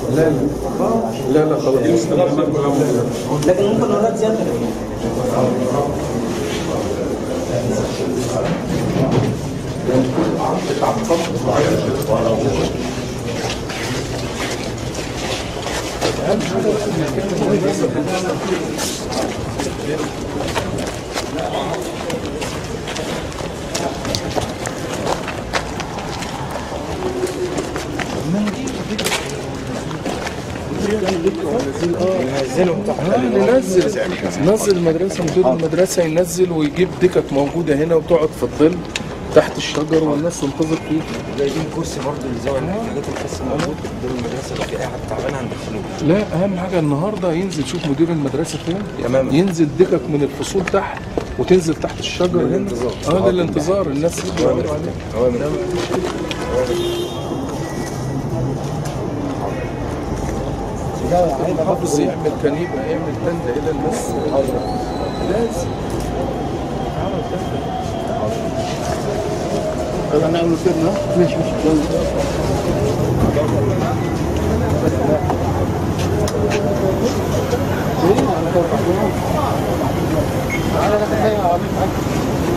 لا لا لا لا خلاص لكن ممكن اولاد زياده ننزل ننزل المدرسه مدير المدرسه ينزل ويجيب دكك موجوده هنا وتقعد في الظل تحت الشجر والناس تنتظر فيه جايبين كرسي برضه للزاويه الحاجات الخاصه موجود قدام المدرسه لو في اي حد تعبان هندخلوه لا اهم حاجه النهارده ينزل شوف مدير المدرسه فين تمام. ينزل دكك من الفصول تحت وتنزل تحت الشجر هنا للانتظار. اه للانتظار الناس يجوا يعملوا عليه اوامر المحافظ يعمل كنيبه يعمل تندة الى الناس لازم يلا نعمل كده ماشي ماشي تعالى نتخيل